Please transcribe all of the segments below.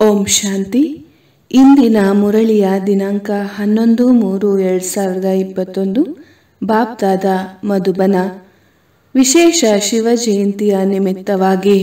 ಓಂ ಶಾಂತಿ ಇಂದಿನ ಮುರಳಿಯ ದಿನಾಂಕ ಹನ್ನೊಂದು ಮೂರು ಎರಡು ಸಾವಿರದ ಇಪ್ಪತ್ತೊಂದು ಬಾಪ್ದಾದ ಮಧುಬನ ವಿಶೇಷ ಶಿವ ಜಯಂತಿಯ ನಿಮಿತ್ತವಾಗಿ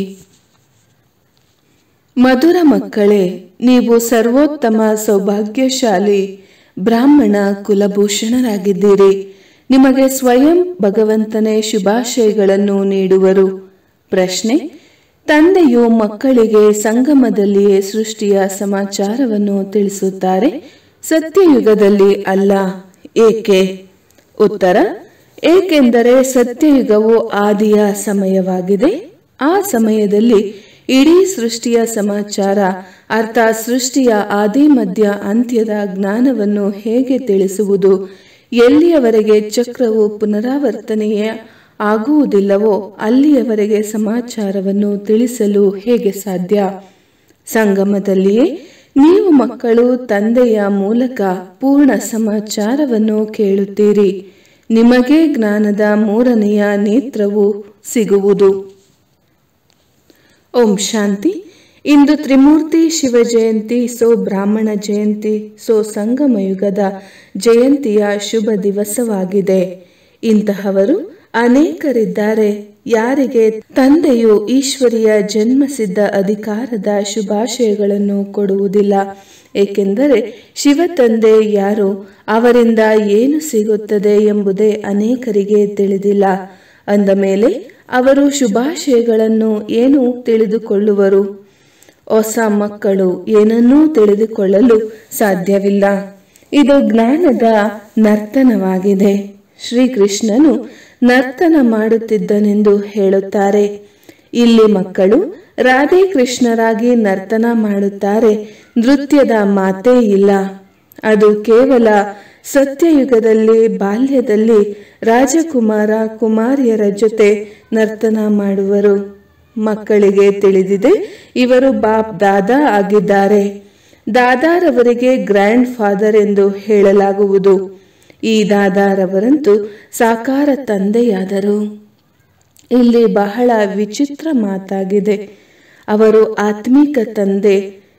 ಮಧುರ ಮಕ್ಕಳೇ ನೀವು ಸರ್ವೋತ್ತಮ ಸೌಭಾಗ್ಯಶಾಲಿ ಬ್ರಾಹ್ಮಣ ಕುಲಭೂಷಣರಾಗಿದ್ದೀರಿ ನಿಮಗೆ ಸ್ವಯಂ ಭಗವಂತನೇ ಶುಭಾಶಯಗಳನ್ನು ನೀಡುವರು ಪ್ರಶ್ನೆ ತಂದೆಯು ಮಕ್ಕಳಿಗೆ ಸಂಗಮದಲ್ಲಿಯೇ ಸೃಷ್ಟಿಯ ಸಮಾಚಾರವನ್ನು ತಿಳಿಸುತ್ತಾರೆ ಸತ್ಯಯುಗದಲ್ಲಿ ಅಲ್ಲ ಏಕೆ ಉತ್ತರ ಏಕೆಂದರೆ ಸತ್ಯಯುಗವು ಆದಿಯ ಸಮಯವಾಗಿದೆ ಆ ಸಮಯದಲ್ಲಿ ಇಡೀ ಸೃಷ್ಟಿಯ ಸಮಾಚಾರ ಅರ್ಥಾತ್ ಸೃಷ್ಟಿಯ ಆದಿ ಮಧ್ಯ ಅಂತ್ಯದ ಜ್ಞಾನವನ್ನು ಹೇಗೆ ತಿಳಿಸುವುದು ಎಲ್ಲಿಯವರೆಗೆ ಚಕ್ರವು ಪುನರಾವರ್ತನೆಯ ಆಗುವುದಿಲ್ಲವೋ ಅಲ್ಲಿಯವರೆಗೆ ಸಮಾಚಾರವನ್ನು ತಿಳಿಸಲು ಹೇಗೆ ಸಾಧ್ಯ ಸಂಗಮದಲ್ಲಿಯೇ ನೀವು ಮಕ್ಕಳು ತಂದೆಯ ಮೂಲಕ ಪೂರ್ಣ ಸಮಾಚಾರವನ್ನು ಕೇಳುತ್ತೀರಿ ನಿಮಗೆ ಜ್ಞಾನದ ಮೂರನೆಯ ನೇತ್ರವು ಸಿಗುವುದು ಓಂ ಶಾಂತಿ ಇಂದು ತ್ರಿಮೂರ್ತಿ ಶಿವ ಜಯಂತಿ ಸೋ ಬ್ರಾಹ್ಮಣ ಜಯಂತಿ ಸೋ ಸಂಗಮಯುಗದ ಜಯಂತಿಯ ಶುಭ ದಿವಸವಾಗಿದೆ ಇಂತಹವರು ಅನೇಕರಿದ್ದಾರೆ ಯಾರಿಗೆ ತಂದೆಯು ಈಶ್ವರಿಯ ಜನ್ಮಸಿದ್ಧ ಅಧಿಕಾರದ ಶುಭಾಶಯಗಳನ್ನು ಕೊಡುವುದಿಲ್ಲ ಏಕೆಂದರೆ ಶಿವ ತಂದೆ ಯಾರು ಅವರಿಂದ ಏನು ಸಿಗುತ್ತದೆ ಎಂಬುದೇ ಅನೇಕರಿಗೆ ತಿಳಿದಿಲ್ಲ ಅಂದ ಮೇಲೆ ಅವರು ಶುಭಾಶಯಗಳನ್ನು ಏನು ತಿಳಿದುಕೊಳ್ಳುವರು ಹೊಸ ಮಕ್ಕಳು ಏನನ್ನೂ ತಿಳಿದುಕೊಳ್ಳಲು ಸಾಧ್ಯವಿಲ್ಲ ಇದು ಜ್ಞಾನದ ನರ್ತನವಾಗಿದೆ ಶ್ರೀಕೃಷ್ಣನು ನರ್ತನ ಮಾಡುತ್ತಿದ್ದನೆಂದು ಹೇಳುತ್ತಾರೆ ಇಲ್ಲಿ ಮಕ್ಕಳು ರಾಧೆ ಕೃಷ್ಣರಾಗಿ ನರ್ತನ ಮಾಡುತ್ತಾರೆ ನೃತ್ಯದ ಮಾತೇ ಇಲ್ಲ ಅದು ಕೇವಲ ಸತ್ಯಯುಗದಲ್ಲಿ ಬಾಲ್ಯದಲ್ಲಿ ರಾಜಕುಮಾರ ಕುಮಾರಿಯರ ಜೊತೆ ನರ್ತನ ಮಾಡುವರು ಮಕ್ಕಳಿಗೆ ತಿಳಿದಿದೆ ಇವರು ಬಾಪ್ ದಾದಾ ಆಗಿದ್ದಾರೆ ದಾದಾರವರಿಗೆ ಗ್ರ್ಯಾಂಡ್ ಫಾದರ್ ಎಂದು ಹೇಳಲಾಗುವುದು ಈ ದಾದಾರವರಂತೂ ಸಾಕಾರ ತಂದೆಯಾದರು ಇಲ್ಲಿ ಬಹಳ ವಿಚಿತ್ರ ಮಾತಾಗಿದೆ ಅವರು ಆತ್ಮಿಕ ತಂದೆ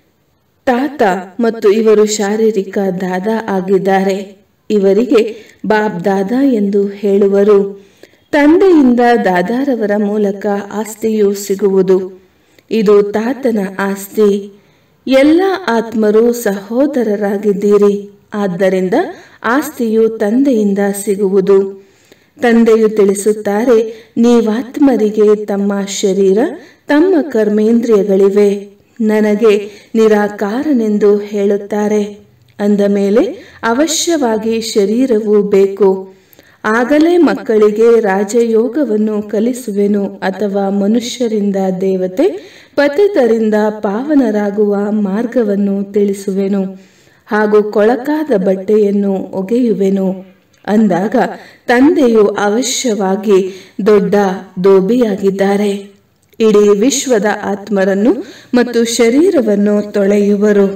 ತಾತ ಮತ್ತು ಇವರು ಶಾರೀರಿಕ ದಾದಾ ಆಗಿದ್ದಾರೆ ಇವರಿಗೆ ಬಾಬ್ ದಾದಾ ಎಂದು ಹೇಳುವರು ತಂದೆಯಿಂದ ದಾದಾರವರ ಮೂಲಕ ಆಸ್ತಿಯು ಸಿಗುವುದು ಇದು ತಾತನ ಆಸ್ತಿ ಎಲ್ಲ ಆತ್ಮರು ಸಹೋದರರಾಗಿದ್ದೀರಿ ಆದ್ದರಿಂದ ಆಸ್ತಿಯು ತಂದೆಯಿಂದ ಸಿಗುವುದು ತಂದೆಯು ತಿಳಿಸುತ್ತಾರೆ ನೀವಾತ್ಮರಿಗೆ ತಮ್ಮ ಶರೀರ ತಮ್ಮ ಕರ್ಮೇಂದ್ರಿಯಗಳಿವೆ ನನಗೆ ನಿರಾಕಾರನೆಂದು ಹೇಳುತ್ತಾರೆ ಅಂದ ಮೇಲೆ ಅವಶ್ಯವಾಗಿ ಶರೀರವು ಬೇಕು ಆಗಲೇ ಮಕ್ಕಳಿಗೆ ರಾಜಯೋಗವನ್ನು ಕಲಿಸುವೆನು ಅಥವಾ ಮನುಷ್ಯರಿಂದ ದೇವತೆ ಪತಿತರಿಂದ ಪಾವನರಾಗುವ ಮಾರ್ಗವನ್ನು ತಿಳಿಸುವೆನು ಹಾಗೂ ಕೊಳಕಾದ ಬಟ್ಟೆಯನ್ನು ಒಗೆಯುವೆನು ಅಂದಾಗ ತಂದೆಯು ಅವಶ್ಯವಾಗಿ ದೊಡ್ಡ ದೋಬಿಯಾಗಿದ್ದಾರೆ ಇಡೀ ವಿಶ್ವದ ಆತ್ಮರನ್ನು ಮತ್ತು ಶರೀರವನ್ನು ತೊಳೆಯುವರು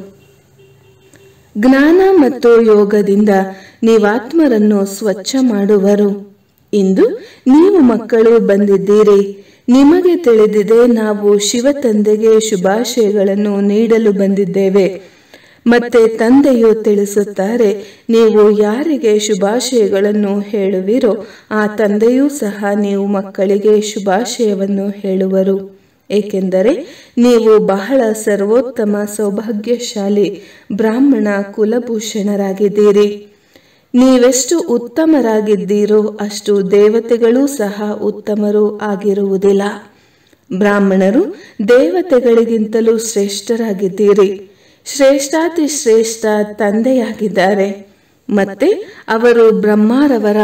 ಜ್ಞಾನ ಮತ್ತು ಯೋಗದಿಂದ ನೀವಾತ್ಮರನ್ನು ಸ್ವಚ್ಛ ಮಾಡುವರು ಇಂದು ನೀವು ಮಕ್ಕಳು ಬಂದಿದ್ದೀರಿ ನಿಮಗೆ ತಿಳಿದಿದೆ ನಾವು ಶಿವ ತಂದೆಗೆ ಶುಭಾಶಯಗಳನ್ನು ನೀಡಲು ಬಂದಿದ್ದೇವೆ ಮತ್ತೆ ತಂದೆಯು ತಿಳಿಸುತ್ತಾರೆ ನೀವು ಯಾರಿಗೆ ಶುಭಾಶಯಗಳನ್ನು ಹೇಳುವಿರೋ ಆ ತಂದೆಯೂ ಸಹ ನೀವು ಮಕ್ಕಳಿಗೆ ಶುಭಾಶಯವನ್ನು ಹೇಳುವರು ಏಕೆಂದರೆ ನೀವು ಬಹಳ ಸರ್ವೋತ್ತಮ ಸೌಭಾಗ್ಯಶಾಲಿ ಬ್ರಾಹ್ಮಣ ಕುಲಭೂಷಣರಾಗಿದ್ದೀರಿ ನೀವೆಷ್ಟು ಉತ್ತಮರಾಗಿದ್ದೀರೋ ಅಷ್ಟು ದೇವತೆಗಳೂ ಸಹ ಉತ್ತಮರು ಆಗಿರುವುದಿಲ್ಲ ಬ್ರಾಹ್ಮಣರು ದೇವತೆಗಳಿಗಿಂತಲೂ ಶ್ರೇಷ್ಠರಾಗಿದ್ದೀರಿ ಶ್ರೇಷ್ಠಾತಿ ಶ್ರೇಷ್ಠ ತಂದೆಯಾಗಿದ್ದಾರೆ ಮತ್ತೆ ಅವರು ಬ್ರಹ್ಮಾರವರ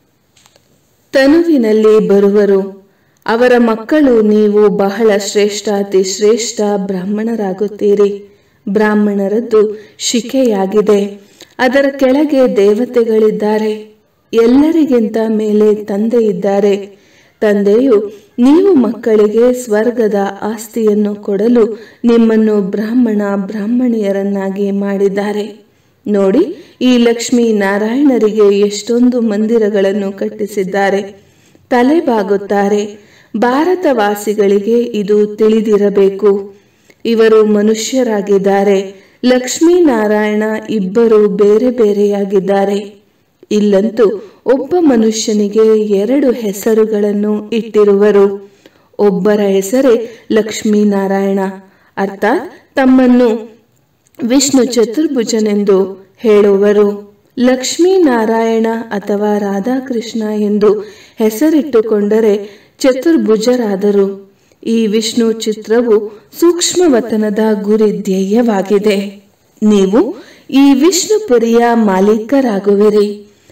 ತನುವಿನಲ್ಲಿ ಬರುವರು ಅವರ ಮಕ್ಕಳು ನೀವು ಬಹಳ ಶ್ರೇಷ್ಠಾತಿ ಶ್ರೇಷ್ಠ ಬ್ರಾಹ್ಮಣರಾಗುತ್ತೀರಿ ಬ್ರಾಹ್ಮಣರದ್ದು ಶಿಕೆಯಾಗಿದೆ ಅದರ ಕೆಳಗೆ ದೇವತೆಗಳಿದ್ದಾರೆ ಎಲ್ಲರಿಗಿಂತ ಮೇಲೆ ತಂದೆ ಇದ್ದಾರೆ ತಂದೆಯು ನೀವು ಮಕ್ಕಳಿಗೆ ಸ್ವರ್ಗದ ಆಸ್ತಿಯನ್ನು ಕೊಡಲು ನಿಮ್ಮನ್ನು ಬ್ರಾಹ್ಮಣ ಬ್ರಾಹ್ಮಣಿಯರನ್ನಾಗಿ ಮಾಡಿದ್ದಾರೆ ನೋಡಿ ಈ ಲಕ್ಷ್ಮೀ ನಾರಾಯಣರಿಗೆ ಎಷ್ಟೊಂದು ಮಂದಿರಗಳನ್ನು ಕಟ್ಟಿಸಿದ್ದಾರೆ ತಲೆ ಬಾಗುತ್ತಾರೆ ಭಾರತವಾಸಿಗಳಿಗೆ ಇದು ತಿಳಿದಿರಬೇಕು ಇವರು ಮನುಷ್ಯರಾಗಿದ್ದಾರೆ ಲಕ್ಷ್ಮೀನಾರಾಯಣ ಇಬ್ಬರು ಬೇರೆ ಬೇರೆಯಾಗಿದ್ದಾರೆ ಇಲ್ಲಂತೂ ಒಬ್ಬ ಮನುಷ್ಯನಿಗೆ ಎರಡು ಹೆಸರುಗಳನ್ನು ಇಟ್ಟಿರುವರು ಒಬ್ಬರ ಹೆಸರೇ ಲಕ್ಷ್ಮೀನಾರಾಯಣ ಅರ್ಥಾತ್ ತಮ್ಮನ್ನು ವಿಷ್ಣು ಚತುರ್ಭುಜನೆಂದು ಹೇಳುವರು ಲಕ್ಷ್ಮೀನಾರಾಯಣ ಅಥವಾ ರಾಧಾಕೃಷ್ಣ ಎಂದು ಹೆಸರಿಟ್ಟುಕೊಂಡರೆ ಚತುರ್ಭುಜರಾದರು ಈ ವಿಷ್ಣು ಚಿತ್ರವು ಸೂಕ್ಷ್ಮವತನದ ಗುರಿ ಧ್ಯೇಯವಾಗಿದೆ ನೀವು ಈ ವಿಷ್ಣುಪುರಿಯ ಮಾಲೀಕರಾಗುವಿರಿ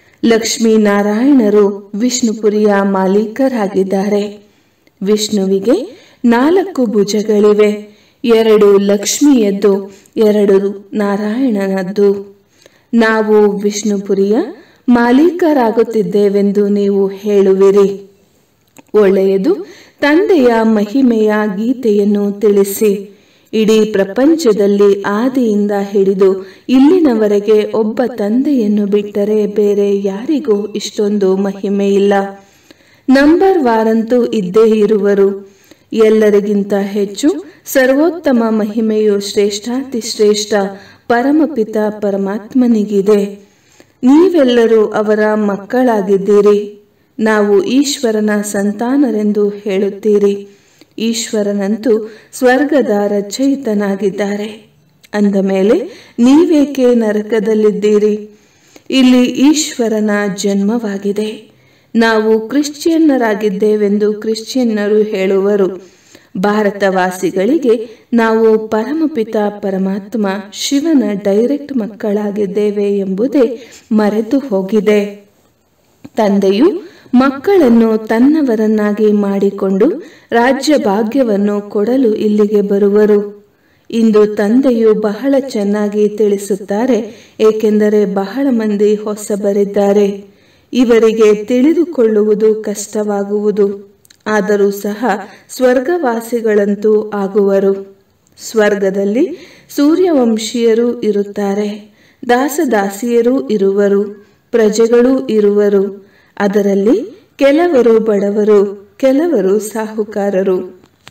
ಲಕ್ಷ್ಮೀನಾರಾಯಣರು ವಿಷ್ಣುಪುರಿಯ ಮಾಲೀಕರಾಗಿದ್ದಾರೆ ವಿಷ್ಣುವಿಗೆ ನಾಲ್ಕು ಭುಜಗಳಿವೆ ಎರಡು ಲಕ್ಷ್ಮಿಯದ್ದು ಎರಡು ನಾರಾಯಣನದ್ದು ನಾವು ವಿಷ್ಣುಪುರಿಯ ಮಾಲೀಕರಾಗುತ್ತಿದ್ದೇವೆಂದು ನೀವು ಹೇಳುವಿರಿ ಒಳ್ಳೆಯದು ತಂದೆಯ ಮಹಿಮೆಯ ಗೀತೆಯನ್ನು ತಿಳಿಸಿ ಇಡೀ ಪ್ರಪಂಚದಲ್ಲಿ ಆದಿಯಿಂದ ಹಿಡಿದು ಇಲ್ಲಿನವರೆಗೆ ಒಬ್ಬ ತಂದೆಯನ್ನು ಬಿಟ್ಟರೆ ಬೇರೆ ಯಾರಿಗೂ ಇಷ್ಟೊಂದು ಮಹಿಮೆ ಇಲ್ಲ ನಂಬರ್ ವಾರಂತೂ ಇದ್ದೇ ಇರುವರು ಎಲ್ಲರಿಗಿಂತ ಹೆಚ್ಚು ಸರ್ವೋತ್ತಮ ಮಹಿಮೆಯು ಶ್ರೇಷ್ಠಾತಿ ಶ್ರೇಷ್ಠ ಪರಮಪಿತ ಪರಮಾತ್ಮನಿಗಿದೆ ನೀವೆಲ್ಲರೂ ಅವರ ಮಕ್ಕಳಾಗಿದ್ದೀರಿ ನಾವು ಈಶ್ವರನ ಸಂತಾನರೆಂದು ಹೇಳುತ್ತೀರಿ ಈಶ್ವರನಂತೂ ಸ್ವರ್ಗದ ರಚಯಿತನಾಗಿದ್ದಾರೆ ಅಂದ ಮೇಲೆ ನೀವೇಕೆ ನರಕದಲ್ಲಿದ್ದೀರಿ ಇಲ್ಲಿ ಈಶ್ವರನ ಜನ್ಮವಾಗಿದೆ ನಾವು ಕ್ರಿಶ್ಚಿಯನ್ನರಾಗಿದ್ದೇವೆಂದು ಕ್ರಿಶ್ಚಿಯನ್ನರು ಹೇಳುವರು ಭಾರತವಾಸಿಗಳಿಗೆ ನಾವು ಪರಮಪಿತ ಪರಮಾತ್ಮ ಶಿವನ ಡೈರೆಕ್ಟ್ ಮಕ್ಕಳಾಗಿದ್ದೇವೆ ಎಂಬುದೇ ಮರೆತು ಹೋಗಿದೆ ತಂದೆಯು ಮಕ್ಕಳನ್ನು ತನ್ನವರನ್ನಾಗಿ ಮಾಡಿಕೊಂಡು ರಾಜ್ಯ ಭಾಗ್ಯವನ್ನು ಕೊಡಲು ಇಲ್ಲಿಗೆ ಬರುವರು ಇಂದು ತಂದೆಯು ಬಹಳ ಚೆನ್ನಾಗಿ ತಿಳಿಸುತ್ತಾರೆ ಏಕೆಂದರೆ ಬಹಳ ಮಂದಿ ಹೊಸಬರಿದ್ದಾರೆ ಇವರಿಗೆ ತಿಳಿದುಕೊಳ್ಳುವುದು ಕಷ್ಟವಾಗುವುದು ಆದರೂ ಸಹ ಸ್ವರ್ಗವಾಸಿಗಳಂತೂ ಆಗುವರು ಸ್ವರ್ಗದಲ್ಲಿ ಸೂರ್ಯವಂಶೀಯರು ಇರುತ್ತಾರೆ ದಾಸದಾಸಿಯರೂ ಇರುವರು ಪ್ರಜೆಗಳೂ ಇರುವರು ಅದರಲ್ಲಿ ಕೆಲವರು ಬಡವರು ಕೆಲವರು ಸಾಹುಕಾರರು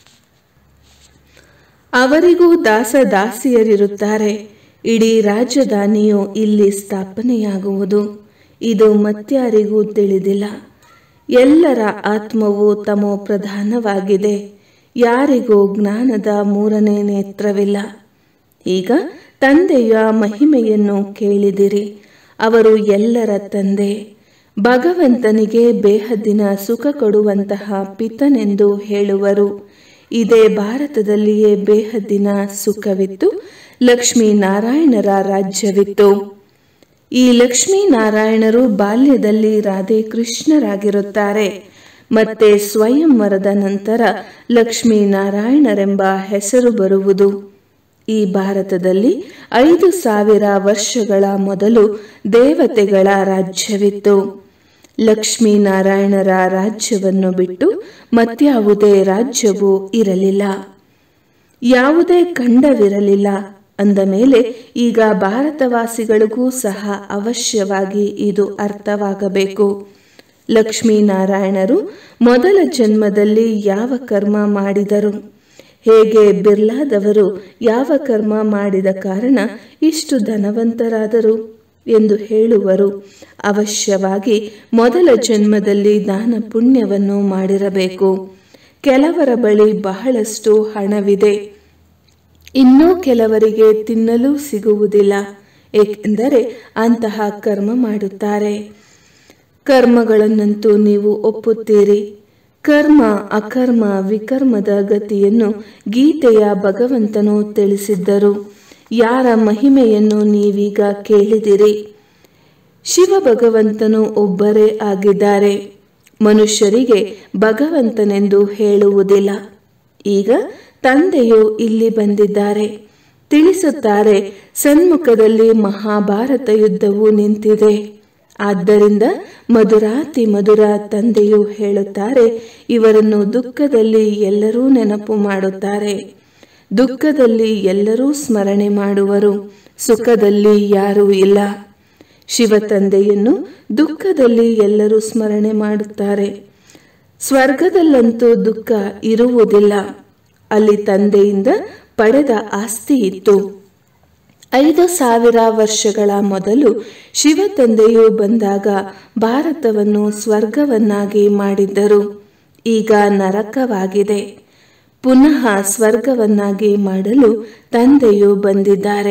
ಅವರಿಗೂ ದಾಸ ದಾಸಿಯರಿರುತ್ತಾರೆ ಇಡೀ ರಾಜಧಾನಿಯು ಇಲ್ಲಿ ಸ್ಥಾಪನೆಯಾಗುವುದು ಇದು ಮತ್ಯಾರಿಗೂ ತಿಳಿದಿಲ್ಲ ಎಲ್ಲರ ಆತ್ಮವು ತಮೋ ಪ್ರಧಾನವಾಗಿದೆ ಯಾರಿಗೂ ಜ್ಞಾನದ ಮೂರನೇ ನೇತ್ರವಿಲ್ಲ ಈಗ ತಂದೆಯ ಮಹಿಮೆಯನ್ನು ಕೇಳಿದಿರಿ ಅವರು ಎಲ್ಲರ ತಂದೆ ಭಗವಂತನಿಗೆ ಬೇಹದ್ದಿನ ಸುಖ ಕೊಡುವಂತಹ ಪಿತನೆಂದು ಹೇಳುವರು ಇದೇ ಭಾರತದಲ್ಲಿಯೇ ಬೇಹದ್ದಿನ ಸುಖವಿತ್ತು ಲಕ್ಷ್ಮೀನಾರಾಯಣರ ರಾಜ್ಯವಿತ್ತು ಈ ಲಕ್ಷ್ಮೀನಾರಾಯಣರು ಬಾಲ್ಯದಲ್ಲಿ ರಾಧೆ ಕೃಷ್ಣರಾಗಿರುತ್ತಾರೆ ಮತ್ತೆ ಸ್ವಯಂವರದ ನಂತರ ಲಕ್ಷ್ಮೀನಾರಾಯಣರೆಂಬ ಹೆಸರು ಬರುವುದು ಈ ಭಾರತದಲ್ಲಿ ಐದು ಸಾವಿರ ವರ್ಷಗಳ ಮೊದಲು ದೇವತೆಗಳ ರಾಜ್ಯವಿತ್ತು ಲಕ್ಷ್ಮೀನಾರಾಯಣರ ರಾಜ್ಯವನ್ನು ಬಿಟ್ಟು ಮತ್ಯಾವುದೇ ರಾಜ್ಯವೂ ಇರಲಿಲ್ಲ ಯಾವುದೇ ಖಂಡವಿರಲಿಲ್ಲ ಅಂದ ಮೇಲೆ ಈಗ ಭಾರತವಾಸಿಗಳಿಗೂ ಸಹ ಅವಶ್ಯವಾಗಿ ಇದು ಅರ್ಥವಾಗಬೇಕು ಲಕ್ಷ್ಮೀನಾರಾಯಣರು ಮೊದಲ ಜನ್ಮದಲ್ಲಿ ಯಾವ ಕರ್ಮ ಮಾಡಿದರು ಹೇಗೆ ಬಿರ್ಲಾದವರು ಯಾವ ಕರ್ಮ ಮಾಡಿದ ಕಾರಣ ಇಷ್ಟು ಧನವಂತರಾದರು ಎಂದು ಹೇಳುವರು ಅವಶ್ಯವಾಗಿ ಮೊದಲ ಜನ್ಮದಲ್ಲಿ ದಾನ ಪುಣ್ಯವನ್ನು ಮಾಡಿರಬೇಕು ಕೆಲವರ ಬಳಿ ಬಹಳಷ್ಟು ಹಣವಿದೆ ಇನ್ನೂ ಕೆಲವರಿಗೆ ತಿನ್ನಲು ಸಿಗುವುದಿಲ್ಲ ಏಕೆಂದರೆ ಅಂತಹ ಕರ್ಮ ಮಾಡುತ್ತಾರೆ ಕರ್ಮಗಳನ್ನಂತೂ ನೀವು ಒಪ್ಪುತ್ತೀರಿ ಕರ್ಮ ಅಕರ್ಮ ವಿಕರ್ಮದ ಗತಿಯನ್ನು ಗೀತೆಯ ಭಗವಂತನು ತಿಳಿಸಿದ್ದರು ಯಾರ ಮಹಿಮೆಯನ್ನು ನೀವೀಗ ಕೇಳಿದಿರಿ ಶಿವ ಭಗವಂತನು ಒಬ್ಬರೇ ಆಗಿದ್ದಾರೆ ಮನುಷ್ಯರಿಗೆ ಭಗವಂತನೆಂದು ಹೇಳುವುದಿಲ್ಲ ಈಗ ತಂದೆಯು ಇಲ್ಲಿ ಬಂದಿದ್ದಾರೆ ತಿಳಿಸುತ್ತಾರೆ ಸನ್ಮುಖದಲ್ಲಿ ಮಹಾಭಾರತ ಯುದ್ಧವು ನಿಂತಿದೆ ಆದ್ದರಿಂದ ಮಧುರಾತಿ ಮಧುರ ತಂದೆಯು ಹೇಳುತ್ತಾರೆ ಇವರನ್ನು ದುಃಖದಲ್ಲಿ ಎಲ್ಲರೂ ನೆನಪು ಮಾಡುತ್ತಾರೆ ದುಃಖದಲ್ಲಿ ಎಲ್ಲರೂ ಸ್ಮರಣೆ ಮಾಡುವರು ಸುಖದಲ್ಲಿ ಯಾರೂ ಇಲ್ಲ ಶಿವ ತಂದೆಯನ್ನು ದುಃಖದಲ್ಲಿ ಎಲ್ಲರೂ ಸ್ಮರಣೆ ಮಾಡುತ್ತಾರೆ ಸ್ವರ್ಗದಲ್ಲಂತೂ ದುಃಖ ಇರುವುದಿಲ್ಲ ಅಲ್ಲಿ ತಂದೆಯಿಂದ ಪಡೆದ ಆಸ್ತಿ ಇತ್ತು ಐದು ಸಾವಿರ ವರ್ಷಗಳ ಮೊದಲು ಶಿವ ತಂದೆಯು ಬಂದಾಗ ಭಾರತವನ್ನು ಸ್ವರ್ಗವನ್ನಾಗಿ ಮಾಡಿದ್ದರು ಈಗ ನರಕವಾಗಿದೆ ಪುನಃ ಸ್ವರ್ಗವನ್ನಾಗಿ ಮಾಡಲು ತಂದೆಯು ಬಂದಿದ್ದಾರೆ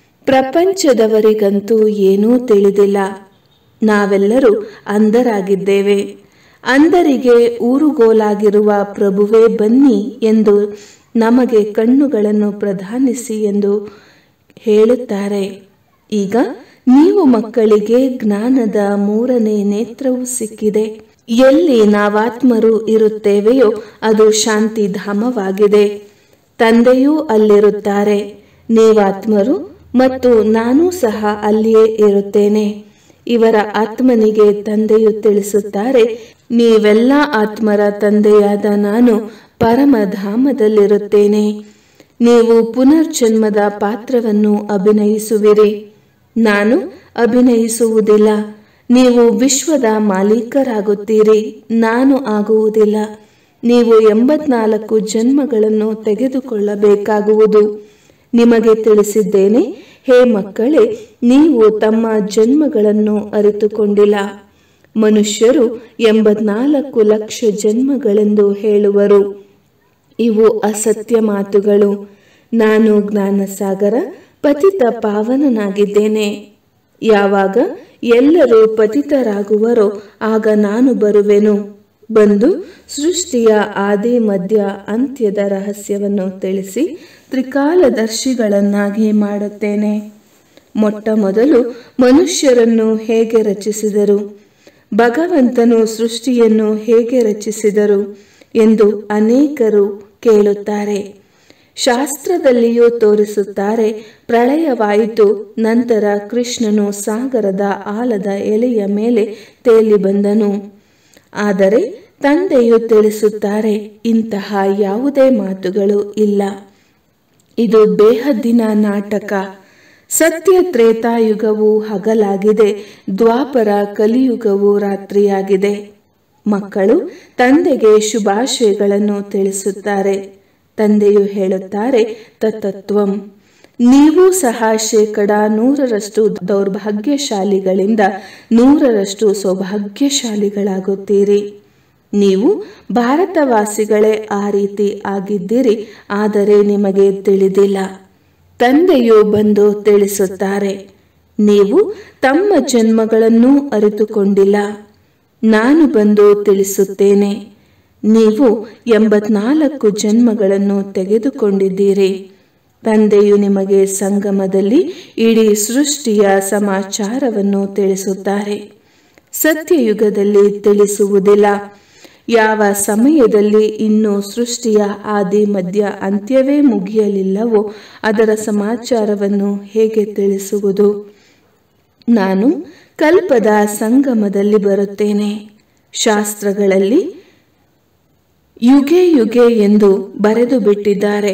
ಪ್ರಪಂಚದವರಿಗಂತೂ ಏನೂ ತಿಳಿದಿಲ್ಲ ನಾವೆಲ್ಲರೂ ಅಂಧರಾಗಿದ್ದೇವೆ ಅಂಧರಿಗೆ ಊರುಗೋಲಾಗಿರುವ ಪ್ರಭುವೇ ಬನ್ನಿ ಎಂದು ನಮಗೆ ಕಣ್ಣುಗಳನ್ನು ಪ್ರಧಾನಿಸಿ ಎಂದು ಹೇಳುತ್ತಾರೆ ಈಗ ನೀವು ಮಕ್ಕಳಿಗೆ ಜ್ಞಾನದ ಮೂರನೇ ನೇತ್ರವು ಸಿಕ್ಕಿದೆ ಎಲ್ಲಿ ನಾವಾತ್ಮರು ಇರುತ್ತೇವೆಯೋ ಅದು ಶಾಂತಿಧಾಮವಾಗಿದೆ ತಂದೆಯೂ ಅಲ್ಲಿರುತ್ತಾರೆ ನೀವಾತ್ಮರು ಮತ್ತು ನಾನೂ ಸಹ ಅಲ್ಲಿಯೇ ಇರುತ್ತೇನೆ ಇವರ ಆತ್ಮನಿಗೆ ತಂದೆಯು ತಿಳಿಸುತ್ತಾರೆ ನೀವೆಲ್ಲ ಆತ್ಮರ ತಂದೆಯಾದ ನಾನು ಪರಮಧಾಮದಲ್ಲಿರುತ್ತೇನೆ ನೀವು ಪುನರ್ಜನ್ಮದ ಪಾತ್ರವನ್ನು ಅಭಿನಯಿಸುವಿರಿ ನಾನು ಅಭಿನಯಿಸುವುದಿಲ್ಲ ನೀವು ವಿಶ್ವದ ಮಾಲೀಕರಾಗುತ್ತೀರಿ ನಾನು ಆಗುವುದಿಲ್ಲ ನೀವು ಎಂಬತ್ನಾಲ್ಕು ಜನ್ಮಗಳನ್ನು ತೆಗೆದುಕೊಳ್ಳಬೇಕಾಗುವುದು ನಿಮಗೆ ತಿಳಿಸಿದ್ದೇನೆ ಹೇ ಮಕ್ಕಳೇ ನೀವು ತಮ್ಮ ಜನ್ಮಗಳನ್ನು ಅರಿತುಕೊಂಡಿಲ್ಲ ಮನುಷ್ಯರು ಎಂಬತ್ನಾಲ್ಕು ಲಕ್ಷ ಜನ್ಮಗಳೆಂದು ಹೇಳುವರು ಇವು ಅಸತ್ಯ ಮಾತುಗಳು ನಾನು ಜ್ಞಾನಸಾಗರ ಪತಿತ ಪಾವನನಾಗಿದ್ದೇನೆ ಯಾವಾಗ ಎಲ್ಲರೂ ಪತಿತರಾಗುವರೋ ಆಗ ನಾನು ಬರುವೆನು ಬಂದು ಸೃಷ್ಟಿಯ ಆದಿ ಮಧ್ಯ ಅಂತ್ಯದ ರಹಸ್ಯವನ್ನು ತಿಳಿಸಿ ತ್ರಿಕಾಲದರ್ಶಿಗಳನ್ನಾಗಿ ಮಾಡುತ್ತೇನೆ ಮೊಟ್ಟ ಮೊದಲು ಮನುಷ್ಯರನ್ನು ಹೇಗೆ ರಚಿಸಿದರು ಭಗವಂತನು ಸೃಷ್ಟಿಯನ್ನು ಹೇಗೆ ರಚಿಸಿದರು ಎಂದು ಅನೇಕರು ಕೇಳುತ್ತಾರೆ ಶಾಸ್ತ್ರದಲ್ಲಿಯೂ ತೋರಿಸುತ್ತಾರೆ ಪ್ರಳಯವಾಯಿತು ನಂತರ ಕೃಷ್ಣನು ಸಾಗರದ ಆಲದ ಎಲೆಯ ಮೇಲೆ ತೇಲಿ ಬಂದನು ಆದರೆ ತಂದೆಯು ತಿಳಿಸುತ್ತಾರೆ ಇಂತಹ ಯಾವುದೇ ಮಾತುಗಳು ಇಲ್ಲ ಇದು ಬೇಹದ್ದಿನ ನಾಟಕ ಸತ್ಯ ತ್ರೇತಾಯುಗವು ಹಗಲಾಗಿದೆ ದ್ವಾಪರ ಕಲಿಯುಗವು ರಾತ್ರಿಯಾಗಿದೆ ಮಕ್ಕಳು ತಂದೆಗೆ ಶುಭಾಶಯಗಳನ್ನು ತಿಳಿಸುತ್ತಾರೆ ತಂದೆಯು ಹೇಳುತ್ತಾರೆ ತತತ್ವಂ ನೀವು ಸಹ ಶೇಕಡ ನೂರರಷ್ಟು ದೌರ್ಭಾಗ್ಯಶಾಲಿಗಳಿಂದ ನೂರರಷ್ಟು ಸೌಭಾಗ್ಯಶಾಲಿಗಳಾಗುತ್ತೀರಿ ನೀವು ಭಾರತವಾಸಿಗಳೇ ಆ ರೀತಿ ಆಗಿದ್ದೀರಿ ಆದರೆ ನಿಮಗೆ ತಿಳಿದಿಲ್ಲ ತಂದೆಯು ಬಂದು ತಿಳಿಸುತ್ತಾರೆ ನೀವು ತಮ್ಮ ಜನ್ಮಗಳನ್ನೂ ಅರಿತುಕೊಂಡಿಲ್ಲ ನಾನು ಬಂದು ತಿಳಿಸುತ್ತೇನೆ ನೀವು ಎಂಬತ್ನಾಲ್ಕು ಜನ್ಮಗಳನ್ನು ತೆಗೆದುಕೊಂಡಿದ್ದೀರಿ ತಂದೆಯು ನಿಮಗೆ ಸಂಗಮದಲ್ಲಿ ಇಡೀ ಸೃಷ್ಟಿಯ ಸಮಾಚಾರವನ್ನು ತಿಳಿಸುತ್ತಾರೆ ಸತ್ಯಯುಗದಲ್ಲಿ ತಿಳಿಸುವುದಿಲ್ಲ ಯಾವ ಸಮಯದಲ್ಲಿ ಇನ್ನೂ ಸೃಷ್ಟಿಯ ಆದಿ ಮಧ್ಯ ಅಂತ್ಯವೇ ಮುಗಿಯಲಿಲ್ಲವೋ ಅದರ ಸಮಾಚಾರವನ್ನು ಹೇಗೆ ತಿಳಿಸುವುದು ನಾನು ಕಲ್ಪದ ಸಂಗಮದಲ್ಲಿ ಬರುತ್ತೇನೆ ಶಾಸ್ತ್ರಗಳಲ್ಲಿ ಯುಗೆ ಯುಗೆ ಎಂದು ಬರೆದು ಬಿಟ್ಟಿದ್ದಾರೆ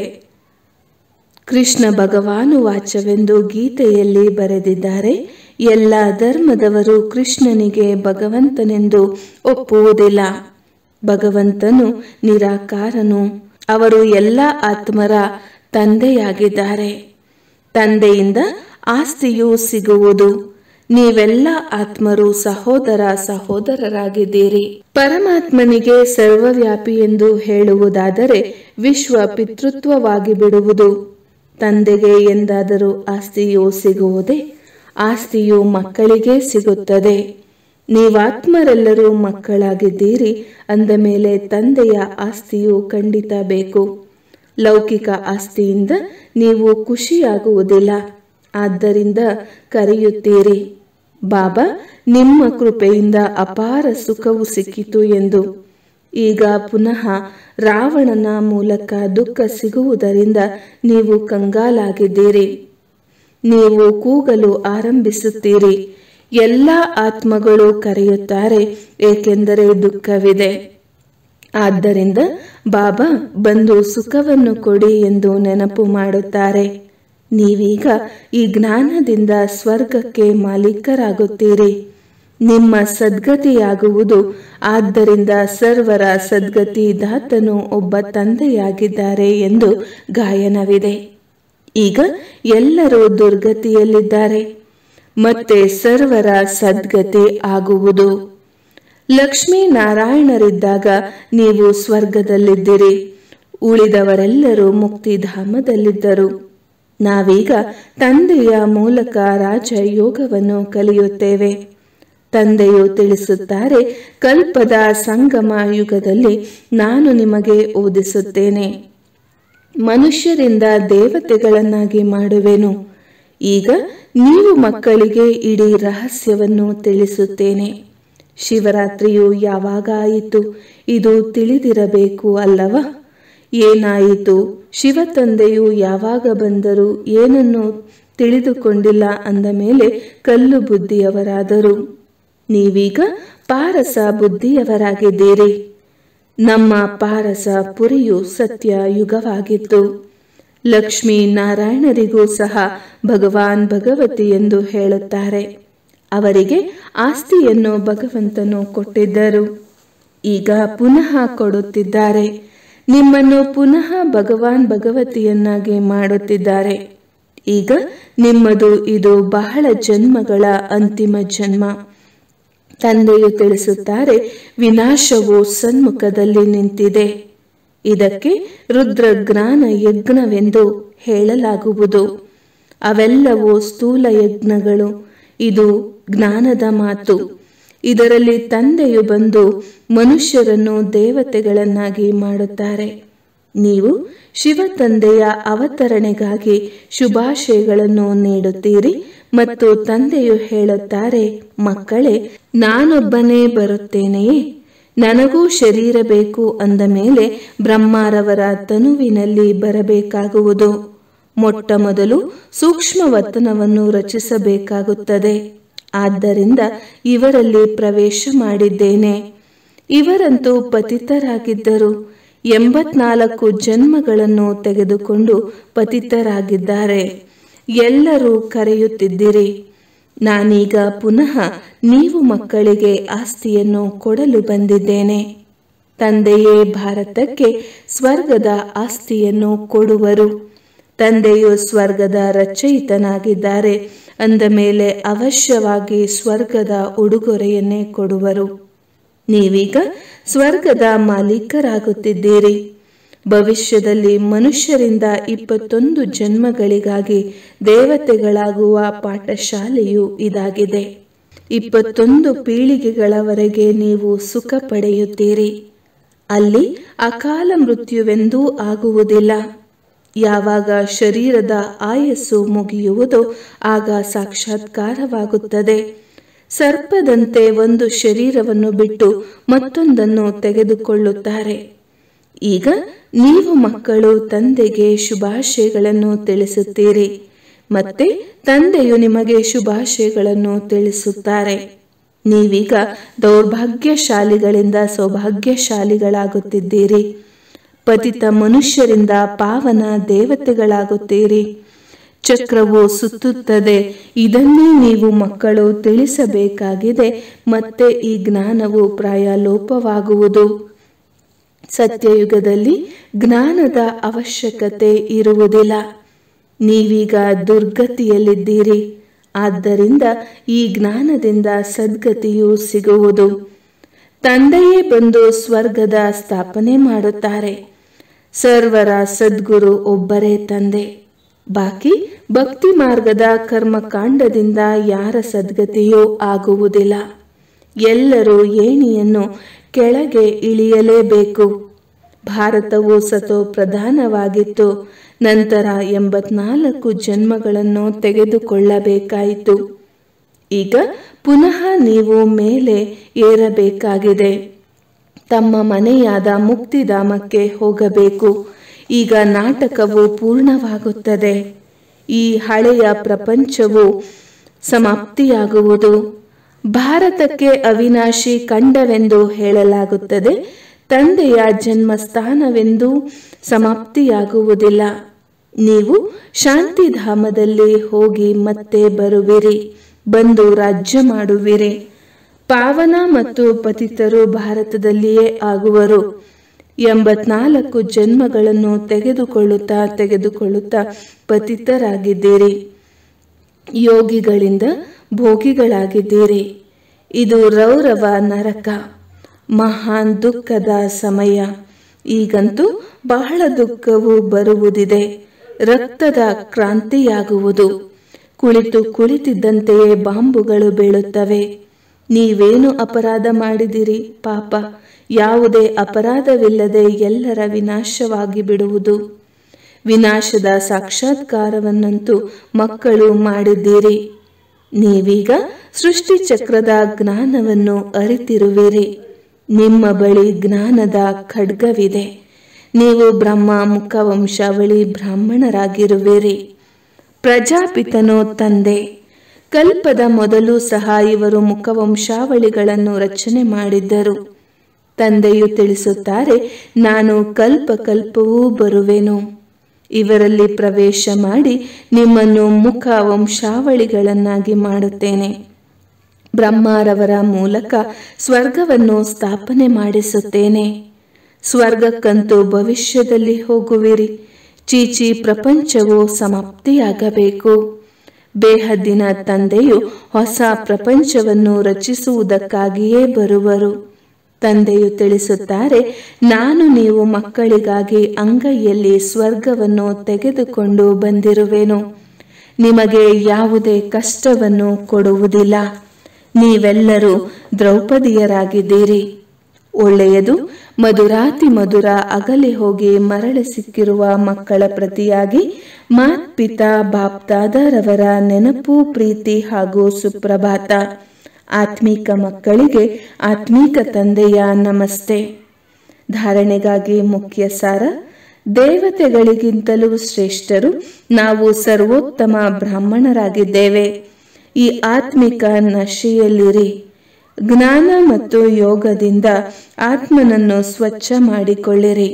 ಕೃಷ್ಣ ಭಗವಾನು ವಾಚವೆಂದು ಗೀತೆಯಲ್ಲಿ ಬರೆದಿದ್ದಾರೆ ಎಲ್ಲ ಧರ್ಮದವರು ಕೃಷ್ಣನಿಗೆ ಭಗವಂತನೆಂದು ಒಪ್ಪುವುದಿಲ್ಲ ಭಗವಂತನು ನಿರಾಕಾರನು ಅವರು ಎಲ್ಲ ಆತ್ಮರ ತಂದೆಯಾಗಿದ್ದಾರೆ ತಂದೆಯಿಂದ ಆಸ್ತಿಯು ಸಿಗುವುದು ನೀವೆಲ್ಲ ಆತ್ಮರು ಸಹೋದರ ಸಹೋದರರಾಗಿದ್ದೀರಿ ಪರಮಾತ್ಮನಿಗೆ ಸರ್ವವ್ಯಾಪಿ ಎಂದು ಹೇಳುವುದಾದರೆ ವಿಶ್ವ ಪಿತೃತ್ವವಾಗಿ ಬಿಡುವುದು ತಂದೆಗೆ ಎಂದಾದರೂ ಆಸ್ತಿಯು ಸಿಗುವುದೇ ಆಸ್ತಿಯು ಮಕ್ಕಳಿಗೆ ಸಿಗುತ್ತದೆ ನೀವಾತ್ಮರೆಲ್ಲರೂ ಮಕ್ಕಳಾಗಿದ್ದೀರಿ ಅಂದ ಮೇಲೆ ತಂದೆಯ ಆಸ್ತಿಯು ಖಂಡಿತ ಬೇಕು ಲೌಕಿಕ ಆಸ್ತಿಯಿಂದ ನೀವು ಖುಷಿಯಾಗುವುದಿಲ್ಲ ಆದ್ದರಿಂದ ಕರೆಯುತ್ತೀರಿ ಬಾಬಾ ನಿಮ್ಮ ಕೃಪೆಯಿಂದ ಅಪಾರ ಸುಖವು ಸಿಕ್ಕಿತು ಎಂದು ಈಗ ಪುನಃ ರಾವಣನ ಮೂಲಕ ದುಃಖ ಸಿಗುವುದರಿಂದ ನೀವು ಕಂಗಾಲಾಗಿದ್ದೀರಿ ನೀವು ಕೂಗಲು ಆರಂಭಿಸುತ್ತೀರಿ ಎಲ್ಲ ಆತ್ಮಗಳು ಕರೆಯುತ್ತಾರೆ ಏಕೆಂದರೆ ದುಃಖವಿದೆ ಆದ್ದರಿಂದ ಬಾಬಾ ಬಂದು ಸುಖವನ್ನು ಕೊಡಿ ಎಂದು ನೆನಪು ಮಾಡುತ್ತಾರೆ ನೀವೀಗ ಈ ಜ್ಞಾನದಿಂದ ಸ್ವರ್ಗಕ್ಕೆ ಮಾಲೀಕರಾಗುತ್ತೀರಿ ನಿಮ್ಮ ಸದ್ಗತಿಯಾಗುವುದು ಆದ್ದರಿಂದ ಸರ್ವರ ಸದ್ಗತಿ ದಾತನು ಒಬ್ಬ ತಂದೆಯಾಗಿದ್ದಾರೆ ಎಂದು ಗಾಯನವಿದೆ ಈಗ ಎಲ್ಲರೂ ದುರ್ಗತಿಯಲ್ಲಿದ್ದಾರೆ ಮತ್ತೆ ಸರ್ವರ ಸದ್ಗತಿ ಆಗುವುದು ಲಕ್ಷ್ಮೀ ನಾರಾಯಣರಿದ್ದಾಗ ನೀವು ಸ್ವರ್ಗದಲ್ಲಿದ್ದಿರಿ ಉಳಿದವರೆಲ್ಲರೂ ಮುಕ್ತಿಧಾಮದಲ್ಲಿದ್ದರು ನಾವೀಗ ತಂದೆಯ ಮೂಲಕ ರಾಜಯೋಗವನ್ನು ಕಲಿಯುತ್ತೇವೆ ತಂದೆಯು ತಿಳಿಸುತ್ತಾರೆ ಕಲ್ಪದ ಸಂಗಮ ಯುಗದಲ್ಲಿ ನಾನು ನಿಮಗೆ ಓದಿಸುತ್ತೇನೆ ಮನುಷ್ಯರಿಂದ ದೇವತೆಗಳನ್ನಾಗಿ ಮಾಡುವೆನು ಈಗ ನೀವು ಮಕ್ಕಳಿಗೆ ಇಡೀ ರಹಸ್ಯವನ್ನು ತಿಳಿಸುತ್ತೇನೆ ಶಿವರಾತ್ರಿಯು ಯಾವಾಗ ಆಯಿತು ಇದು ತಿಳಿದಿರಬೇಕು ಅಲ್ಲವಾ ಏನಾಯಿತು ಶಿವತಂದೆಯು ಯಾವಾಗ ಬಂದರು ಏನನ್ನು ತಿಳಿದುಕೊಂಡಿಲ್ಲ ಅಂದ ಮೇಲೆ ಕಲ್ಲು ಬುದ್ಧಿಯವರಾದರು ನೀವೀಗ ಪಾರಸ ಬುದ್ಧಿಯವರಾಗಿದ್ದೀರಿ ನಮ್ಮ ಪಾರಸ ಪುರಿಯು ಸತ್ಯ ಯುಗವಾಗಿತ್ತು ಲಕ್ಷ್ಮೀ ನಾರಾಯಣರಿಗೂ ಸಹ ಭಗವಾನ್ ಭಗವತಿ ಎಂದು ಹೇಳುತ್ತಾರೆ ಅವರಿಗೆ ಆಸ್ತಿಯನ್ನು ಭಗವಂತನು ಕೊಟ್ಟಿದ್ದರು ಈಗ ಪುನಃ ಕೊಡುತ್ತಿದ್ದಾರೆ ನಿಮ್ಮನ್ನು ಪುನಃ ಭಗವಾನ್ ಭಗವತಿಯನ್ನಾಗಿ ಮಾಡುತ್ತಿದ್ದಾರೆ ಈಗ ನಿಮ್ಮದು ಇದು ಬಹಳ ಜನ್ಮಗಳ ಅಂತಿಮ ಜನ್ಮ ತಂದೆಯು ತಿಳಿಸುತ್ತಾರೆ ವಿನಾಶವು ಸನ್ಮುಖದಲ್ಲಿ ನಿಂತಿದೆ ಇದಕ್ಕೆ ರುದ್ರಜ್ಞಾನ ಯಜ್ಞವೆಂದು ಹೇಳಲಾಗುವುದು ಅವೆಲ್ಲವೂ ಸ್ಥೂಲ ಯಜ್ಞಗಳು ಇದು ಜ್ಞಾನದ ಮಾತು ಇದರಲ್ಲಿ ತಂದೆಯು ಬಂದು ಮನುಷ್ಯರನ್ನು ದೇವತೆಗಳನ್ನಾಗಿ ಮಾಡುತ್ತಾರೆ ನೀವು ಶಿವ ತಂದೆಯ ಅವತರಣೆಗಾಗಿ ಶುಭಾಶಯಗಳನ್ನು ನೀಡುತ್ತೀರಿ ಮತ್ತು ತಂದೆಯು ಹೇಳುತ್ತಾರೆ ಮಕ್ಕಳೇ ನಾನೊಬ್ಬನೇ ಬರುತ್ತೇನೆಯೇ ನನಗೂ ಶರೀರ ಬೇಕು ಅಂದ ಮೇಲೆ ಬ್ರಹ್ಮಾರವರ ತನುವಿನಲ್ಲಿ ಬರಬೇಕಾಗುವುದು ಮೊಟ್ಟ ಮೊದಲು ಸೂಕ್ಷ್ಮವತನವನ್ನು ರಚಿಸಬೇಕಾಗುತ್ತದೆ ಆದ್ದರಿಂದ ಇವರಲ್ಲಿ ಪ್ರವೇಶ ಮಾಡಿದ್ದೇನೆ ಇವರಂತೂ ಪತಿತರಾಗಿದ್ದರು ಎಂಬತ್ನಾಲ್ಕು ಜನ್ಮಗಳನ್ನು ತೆಗೆದುಕೊಂಡು ಪತಿತರಾಗಿದ್ದಾರೆ ಎಲ್ಲರೂ ಕರೆಯುತ್ತಿದ್ದಿರಿ ನಾನೀಗ ಪುನಃ ನೀವು ಮಕ್ಕಳಿಗೆ ಆಸ್ತಿಯನ್ನು ಕೊಡಲು ಬಂದಿದ್ದೇನೆ ತಂದೆಯೇ ಭಾರತಕ್ಕೆ ಸ್ವರ್ಗದ ಆಸ್ತಿಯನ್ನು ಕೊಡುವರು ತಂದೆಯು ಸ್ವರ್ಗದ ರಚಯಿತನಾಗಿದ್ದಾರೆ ಅಂದ ಮೇಲೆ ಅವಶ್ಯವಾಗಿ ಸ್ವರ್ಗದ ಉಡುಗೊರೆಯನ್ನೇ ಕೊಡುವರು ನೀವೀಗ ಸ್ವರ್ಗದ ಮಾಲೀಕರಾಗುತ್ತಿದ್ದೀರಿ ಭವಿಷ್ಯದಲ್ಲಿ ಮನುಷ್ಯರಿಂದ ಇಪ್ಪತ್ತೊಂದು ಜನ್ಮಗಳಿಗಾಗಿ ದೇವತೆಗಳಾಗುವ ಪಾಠಶಾಲೆಯು ಇದಾಗಿದೆ ಇಪ್ಪತ್ತೊಂದು ಪೀಳಿಗೆಗಳವರೆಗೆ ನೀವು ಸುಖ ಪಡೆಯುತ್ತೀರಿ ಅಲ್ಲಿ ಅಕಾಲ ಮೃತ್ಯುವೆಂದೂ ಆಗುವುದಿಲ್ಲ ಯಾವಾಗ ಶರೀರದ ಆಯಸ್ಸು ಮುಗಿಯುವುದೋ ಆಗ ಸಾಕ್ಷಾತ್ಕಾರವಾಗುತ್ತದೆ ಸರ್ಪದಂತೆ ಒಂದು ಶರೀರವನ್ನು ಬಿಟ್ಟು ಮತ್ತೊಂದನ್ನು ತೆಗೆದುಕೊಳ್ಳುತ್ತಾರೆ ಈಗ ನೀವು ಮಕ್ಕಳು ತಂದೆಗೆ ಶುಭಾಶಯಗಳನ್ನು ತಿಳಿಸುತ್ತೀರಿ ಮತ್ತೆ ತಂದೆಯು ನಿಮಗೆ ಶುಭಾಶಯಗಳನ್ನು ತಿಳಿಸುತ್ತಾರೆ ನೀವೀಗ ದೌರ್ಭಾಗ್ಯಶಾಲಿಗಳಿಂದ ಸೌಭಾಗ್ಯಶಾಲಿಗಳಾಗುತ್ತಿದ್ದೀರಿ ಪತಿತ ಮನುಷ್ಯರಿಂದ ಪಾವನ ದೇವತೆಗಳಾಗುತ್ತೀರಿ ಚಕ್ರವು ಸುತ್ತುತ್ತದೆ ಇದನ್ನೇ ನೀವು ಮಕ್ಕಳು ತಿಳಿಸಬೇಕಾಗಿದೆ ಮತ್ತೆ ಈ ಜ್ಞಾನವು ಪ್ರಾಯ ಲೋಪವಾಗುವುದು ಸತ್ಯಯುಗದಲ್ಲಿ ಜ್ಞಾನದ ಅವಶ್ಯಕತೆ ಇರುವುದಿಲ್ಲ ನೀವೀಗ ದುರ್ಗತಿಯಲ್ಲಿದ್ದೀರಿ ಆದ್ದರಿಂದ ಈ ಜ್ಞಾನದಿಂದ ಸದ್ಗತಿಯು ಸಿಗುವುದು ತಂದೆಯೇ ಬಂದು ಸ್ವರ್ಗದ ಸ್ಥಾಪನೆ ಮಾಡುತ್ತಾರೆ ಸರ್ವರ ಸದ್ಗುರು ಒಬ್ಬರೇ ತಂದೆ ಬಾಕಿ ಭಕ್ತಿ ಮಾರ್ಗದ ಕರ್ಮಕಾಂಡದಿಂದ ಯಾರ ಸದ್ಗತಿಯೂ ಆಗುವುದಿಲ್ಲ ಎಲ್ಲರೂ ಏಣಿಯನ್ನು ಕೆಳಗೆ ಇಳಿಯಲೇಬೇಕು ಭಾರತವು ಸತೋ ಪ್ರಧಾನವಾಗಿತ್ತು ನಂತರ ಎಂಬತ್ನಾಲ್ಕು ಜನ್ಮಗಳನ್ನು ತೆಗೆದುಕೊಳ್ಳಬೇಕಾಯಿತು ಈಗ ಪುನಃ ನೀವು ಮೇಲೆ ಏರಬೇಕಾಗಿದೆ ತಮ್ಮ ಮನೆಯಾದ ಮುಕ್ತಿಧಾಮಕ್ಕೆ ಹೋಗಬೇಕು ಈಗ ನಾಟಕವು ಪೂರ್ಣವಾಗುತ್ತದೆ ಈ ಹಳೆಯ ಪ್ರಪಂಚವು ಸಮಾಪ್ತಿಯಾಗುವುದು ಭಾರತಕ್ಕೆ ಅವಿನಾಶಿ ಖಂಡವೆಂದು ಹೇಳಲಾಗುತ್ತದೆ ತಂದೆಯ ಜನ್ಮಸ್ಥಾನವೆಂದು ಸಮಾಪ್ತಿಯಾಗುವುದಿಲ್ಲ ನೀವು ಶಾಂತಿಧಾಮದಲ್ಲಿ ಹೋಗಿ ಮತ್ತೆ ಬರುವಿರಿ ಬಂದು ರಾಜ್ಯ ಮಾಡುವಿರಿ ಪಾವನ ಮತ್ತು ಪತಿತರು ಭಾರತದಲ್ಲಿಯೇ ಆಗುವರು ಎಂಬತ್ನಾಲ್ಕು ಜನ್ಮಗಳನ್ನು ತೆಗೆದುಕೊಳ್ಳುತ್ತಾ ತೆಗೆದುಕೊಳ್ಳುತ್ತಾ ಪತಿತರಾಗಿದ್ದೀರಿ ಯೋಗಿಗಳಿಂದ ಭೋಗಿಗಳಾಗಿದ್ದೀರಿ ಇದು ರೌರವ ನರಕ ಮಹಾನ್ ದುಃಖದ ಸಮಯ ಈಗಂತೂ ಬಹಳ ದುಃಖವು ಬರುವುದಿದೆ ರಕ್ತದ ಕ್ರಾಂತಿಯಾಗುವುದು ಕುಳಿತು ಕುಳಿತಿದ್ದಂತೆಯೇ ಬಾಂಬುಗಳು ಬೀಳುತ್ತವೆ ನೀವೇನು ಅಪರಾಧ ಮಾಡಿದಿರಿ ಪಾಪ ಯಾವುದೇ ಅಪರಾಧವಿಲ್ಲದೆ ಎಲ್ಲರ ವಿನಾಶವಾಗಿ ಬಿಡುವುದು ವಿನಾಶದ ಸಾಕ್ಷಾತ್ಕಾರವನ್ನಂತೂ ಮಕ್ಕಳು ಮಾಡಿದ್ದೀರಿ ನೀವೀಗ ಸೃಷ್ಟಿ ಚಕ್ರದ ಜ್ಞಾನವನ್ನು ಅರಿತಿರುವಿರಿ ನಿಮ್ಮ ಬಳಿ ಜ್ಞಾನದ ಖಡ್ಗವಿದೆ ನೀವು ಬ್ರಹ್ಮ ಮುಖವಂಶಾವಳಿ ಬ್ರಾಹ್ಮಣರಾಗಿರುವಿರಿ ಪ್ರಜಾಪಿತನು ತಂದೆ ಕಲ್ಪದ ಮೊದಲು ಸಹ ಇವರು ಮುಖವಂಶಾವಳಿಗಳನ್ನು ರಚನೆ ಮಾಡಿದ್ದರು ತಂದೆಯು ತಿಳಿಸುತ್ತಾರೆ ನಾನು ಕಲ್ಪ ಕಲ್ಪವೂ ಬರುವೆನು ಇವರಲ್ಲಿ ಪ್ರವೇಶ ಮಾಡಿ ನಿಮ್ಮನ್ನು ಮುಖ ವಂಶಾವಳಿಗಳನ್ನಾಗಿ ಮಾಡುತ್ತೇನೆ ಬ್ರಹ್ಮಾರವರ ಮೂಲಕ ಸ್ವರ್ಗವನ್ನು ಸ್ಥಾಪನೆ ಮಾಡಿಸುತ್ತೇನೆ ಸ್ವರ್ಗಕ್ಕಂತೂ ಭವಿಷ್ಯದಲ್ಲಿ ಹೋಗುವಿರಿ ಚೀಚಿ ಪ್ರಪಂಚವು ಸಮಾಪ್ತಿಯಾಗಬೇಕು ಬೇಹದ್ದಿನ ತಂದೆಯು ಹೊಸ ಪ್ರಪಂಚವನ್ನು ರಚಿಸುವುದಕ್ಕಾಗಿಯೇ ಬರುವರು ತಂದೆಯು ತಿಳಿಸುತ್ತಾರೆ ನಾನು ನೀವು ಮಕ್ಕಳಿಗಾಗಿ ಅಂಗೈಯಲ್ಲಿ ಸ್ವರ್ಗವನ್ನು ತೆಗೆದುಕೊಂಡು ಬಂದಿರುವೆನು ನಿಮಗೆ ಯಾವುದೇ ಕಷ್ಟವನ್ನು ಕೊಡುವುದಿಲ್ಲ ನೀವೆಲ್ಲರೂ ದ್ರೌಪದಿಯರಾಗಿದ್ದೀರಿ ಒಳ್ಳೆಯದು ಮಧುರಾತಿ ಮಧುರ ಅಗಲಿ ಹೋಗಿ ಮರಳಿ ಸಿಕ್ಕಿರುವ ಮಕ್ಕಳ ಪ್ರತಿಯಾಗಿ ಮಾತ್ಪಿತಾ ಬಾಪ್ದಾದರವರ ನೆನಪು ಪ್ರೀತಿ ಹಾಗೂ ಸುಪ್ರಭಾತ ಆತ್ಮೀಕ ಮಕ್ಕಳಿಗೆ ಆತ್ಮೀಕ ತಂದೆಯ ನಮಸ್ತೆ ಧಾರಣೆಗಾಗಿ ಮುಖ್ಯ ಸಾರ ದೇವತೆಗಳಿಗಿಂತಲೂ ಶ್ರೇಷ್ಠರು ನಾವು ಸರ್ವೋತ್ತಮ ಬ್ರಾಹ್ಮಣರಾಗಿದ್ದೇವೆ ಈ ಆತ್ಮಿಕ ನಶೆಯಲ್ಲಿರಿ ಜ್ಞಾನ ಮತ್ತು ಯೋಗದಿಂದ ಆತ್ಮನನ್ನು ಸ್ವಚ್ಛ ಮಾಡಿಕೊಳ್ಳಿರಿ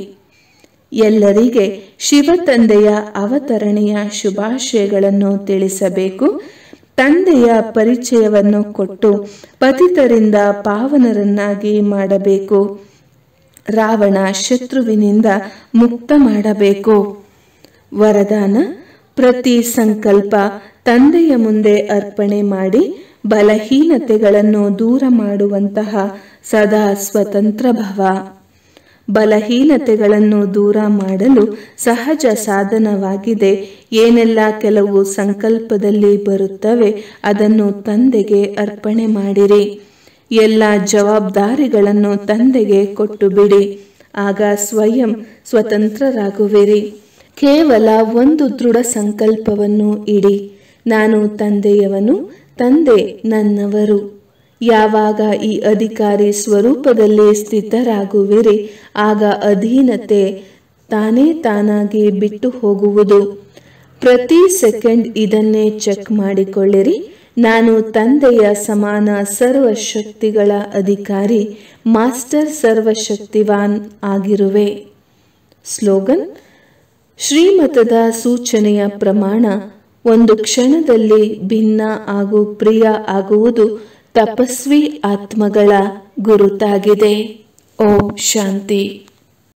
ಎಲ್ಲರಿಗೆ ಶಿವ ತಂದೆಯ ಅವತರಣೆಯ ಶುಭಾಶಯಗಳನ್ನು ತಿಳಿಸಬೇಕು ತಂದೆಯ ಪರಿಚಯವನ್ನು ಕೊಟ್ಟು ಪತಿತರಿಂದ ಪಾವನರನ್ನಾಗಿ ಮಾಡಬೇಕು ರಾವಣ ಶತ್ರುವಿನಿಂದ ಮುಕ್ತ ಮಾಡಬೇಕು ವರದಾನ ಪ್ರತಿ ಸಂಕಲ್ಪ ತಂದೆಯ ಮುಂದೆ ಅರ್ಪಣೆ ಮಾಡಿ ಬಲಹೀನತೆಗಳನ್ನು ದೂರ ಮಾಡುವಂತಹ ಸದಾ ಸ್ವತಂತ್ರ ಭವ ಬಲಹೀನತೆಗಳನ್ನು ದೂರ ಮಾಡಲು ಸಹಜ ಸಾಧನವಾಗಿದೆ ಏನೆಲ್ಲ ಕೆಲವು ಸಂಕಲ್ಪದಲ್ಲಿ ಬರುತ್ತವೆ ಅದನ್ನು ತಂದೆಗೆ ಅರ್ಪಣೆ ಮಾಡಿರಿ ಎಲ್ಲ ಜವಾಬ್ದಾರಿಗಳನ್ನು ತಂದೆಗೆ ಕೊಟ್ಟು ಬಿಡಿ ಆಗ ಸ್ವಯಂ ಸ್ವತಂತ್ರರಾಗುವಿರಿ ಕೇವಲ ಒಂದು ದೃಢ ಸಂಕಲ್ಪವನ್ನು ಇಡಿ ನಾನು ತಂದೆಯವನು ತಂದೆ ನನ್ನವರು ಯಾವಾಗ ಈ ಅಧಿಕಾರಿ ಸ್ವರೂಪದಲ್ಲಿ ಸ್ಥಿತರಾಗುವಿರಿ ಆಗ ಅಧೀನತೆ ತಾನೇ ತಾನಾಗಿ ಬಿಟ್ಟು ಹೋಗುವುದು ಪ್ರತಿ ಸೆಕೆಂಡ್ ಇದನ್ನೇ ಚೆಕ್ ಮಾಡಿಕೊಳ್ಳಿರಿ ನಾನು ತಂದೆಯ ಸಮಾನ ಸರ್ವಶಕ್ತಿಗಳ ಅಧಿಕಾರಿ ಮಾಸ್ಟರ್ ಸರ್ವಶಕ್ತಿವಾನ್ ಆಗಿರುವೆ ಸ್ಲೋಗನ್ ಶ್ರೀಮತದ ಸೂಚನೆಯ ಪ್ರಮಾಣ ಒಂದು ಕ್ಷಣದಲ್ಲಿ ಭಿನ್ನ ಹಾಗೂ ಪ್ರಿಯ ಆಗುವುದು ತಪಸ್ವಿ ಆತ್ಮಗಳ ಗುರುತಾಗಿದೆ ಓಂ ಶಾಂತಿ